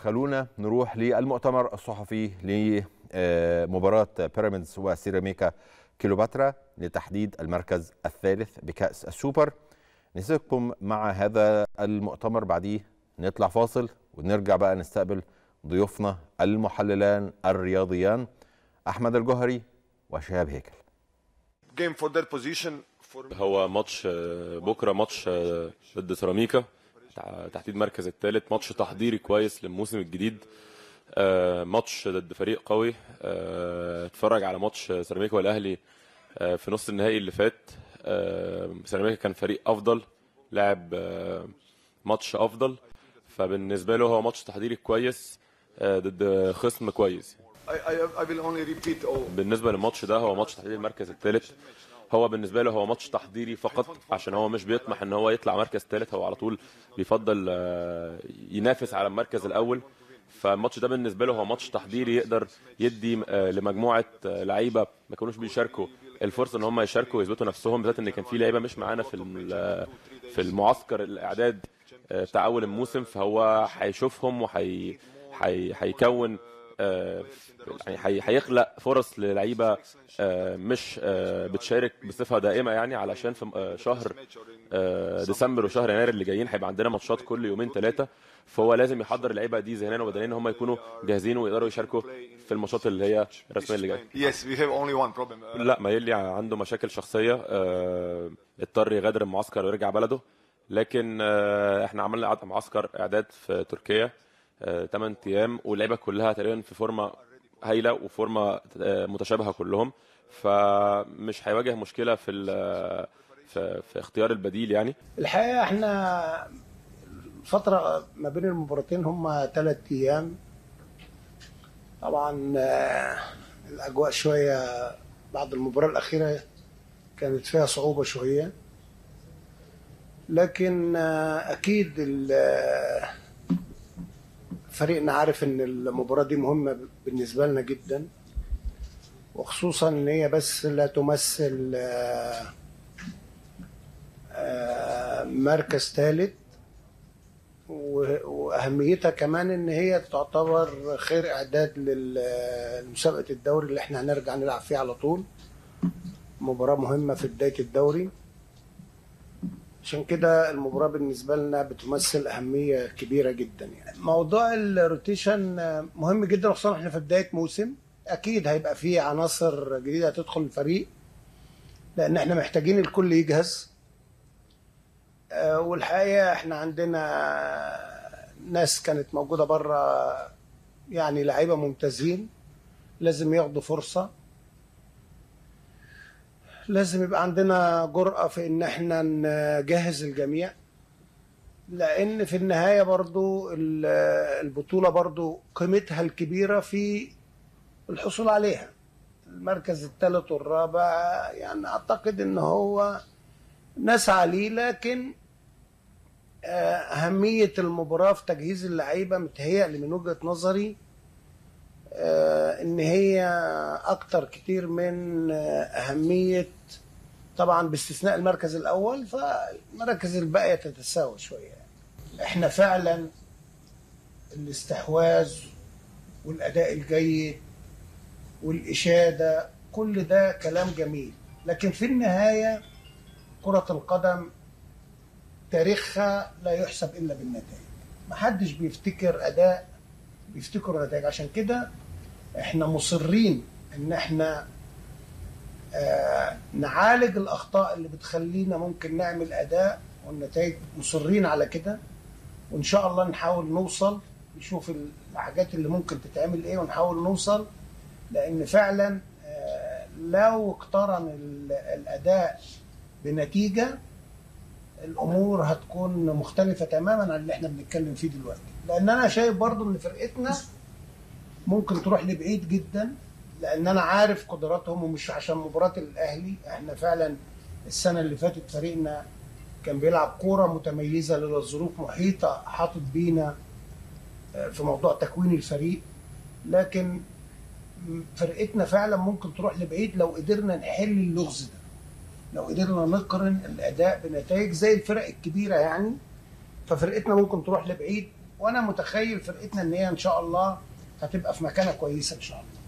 خلونا نروح للمؤتمر الصحفي لمباراة بيراميدز وسيراميكا كيلوباترا لتحديد المركز الثالث بكأس السوبر نسيبكم مع هذا المؤتمر بعديه نطلع فاصل ونرجع بقى نستقبل ضيوفنا المحللان الرياضيان أحمد الجوهري وشهاب هيكل game for their position for هو ماتش آه، بكره ماتش آه، ضد سيراميكا تع- تحديد مركز الثالث ماتش تحضيري كويس للموسم الجديد آه، ماتش ضد فريق قوي آه، اتفرج على ماتش سيراميكا والاهلي آه، في نص النهائي اللي فات آه، سيراميكا كان فريق افضل لعب آه، ماتش افضل فبالنسبه له هو ماتش تحضيري كويس آه، ضد خصم كويس I, I, I will only repeat all بالنسبه للماتش ده هو ماتش تحديد المركز الثالث هو بالنسبه له هو ماتش تحضيري فقط عشان هو مش بيطمح ان هو يطلع مركز ثالث هو على طول بيفضل آه، ينافس على المركز الاول فالماتش ده بالنسبه له هو ماتش تحضيري يقدر يدي آه، لمجموعه آه، لعيبه ما كانوش بيشاركوا الفرصه ان هم يشاركوا ويثبتوا نفسهم بالذات ان كان في لعيبه مش معانا في الم- في المعسكر الاعداد آه، بتاع اول الموسم فهو هيشوفهم وهي هي- هيكون آه، يعني هي- هيخلق فرص للعيبه آه، مش آه، بتشارك بصفه دائمه يعني علشان في آه، شهر آه، ديسمبر وشهر يناير اللي جايين هيبقى عندنا ماتشات كل يومين ثلاثه فهو لازم يحضر اللعيبه دي ذهنيا وبدنيا ان هم يكونوا جاهزين ويقدروا يشاركوا في الماتشات اللي هي الرسميه اللي جايه yes we have only one problem uh, لا مايلي عنده مشاكل شخصيه آه، اضطر يغادر المعسكر ويرجع بلده لكن آه، احنا عملنا عد- معسكر اعداد في تركيا 8 ايام واللعيبه كلها تقريبا في فورمه هايله وفورمه آه، متشابهه كلهم فمش هيواجه مشكله في ال- في, في اختيار البديل يعني الحقيقه احنا الفتره ما بين المباراتين هم ثلاث ايام طبعا آه، الاجواء شويه بعد المباراه الاخيره كانت فيها صعوبه شويه لكن آه، اكيد ال- آه، فريقنا عارف ان المباراه دي مهمه بالنسبه لنا جدا وخصوصا ان هي بس لا تمثل آه، آه، مركز ثالث و- واهميتها كمان ان هي تعتبر خير اعداد لل- لمسابقه الدوري اللي احنا هنرجع نلعب فيها على طول مباراه مهمه في بدايه الدوري عشان كده المباراه بالنسبه لنا بتمثل اهميه كبيره جدا يعني موضوع الروتيشن آه، مهم جدا خصوصا احنا في بدايه موسم اكيد هيبقى فيه عناصر جديده هتدخل الفريق لان احنا محتاجين الكل يجهز آه، والحقيقه احنا عندنا ناس كانت موجوده بره يعني لعيبه ممتازين لازم ياخدوا فرصه لازم يبقى عندنا جرأة في ان احنا نجهز الجميع لان في النهاية برضو ال- البطولة برضو قيمتها الكبيرة في الحصول عليها المركز الثالث والرابع يعني اعتقد ان هو نسعى ليه لكن آه، أهمية المباراة في تجهيز اللعيبة متهيألي من وجهة نظري آه، إن هي أكتر كتير من آه، أهمية طبعا باستثناء المركز الأول فالمراكز الباقية تتساوى شوية إحنا فعلا الاستحواذ والأداء الجيد والإشادة كل ده كلام جميل لكن في النهاية كرة القدم تاريخها لا يحسب الا بالنتائج محدش بيفتكر اداء بيفتكر نتائج عشان كده احنا مصرين ان احنا آه نعالج الاخطاء اللي بتخلينا ممكن نعمل اداء والنتائج مصرين على كده وان شاء الله نحاول نوصل نشوف الحاجات اللي ممكن تتعمل ايه ونحاول نوصل لان فعلا آه لو اقترن ال- الاداء بنتيجه الامور هتكون مختلفه تماما عن اللي احنا بنتكلم فيه دلوقتي لان انا شايف برضو ان فرقتنا ممكن تروح لبعيد جدا لان انا عارف قدراتهم ومش عشان مباراه الاهلي احنا فعلا السنه اللي فاتت فريقنا كان بيلعب كوره متميزه لولا الظروف محيطه حاطط بينا آه، في موضوع تكوين الفريق لكن فرقتنا فعلا ممكن تروح لبعيد لو قدرنا نحل اللغز ده لو قدرنا نقارن الاداء بنتائج زي الفرق الكبيره يعني ففرقتنا ممكن تروح لبعيد وانا متخيل فرقتنا ان هي ان شاء الله هتبقى في مكانه كويسه ان شاء الله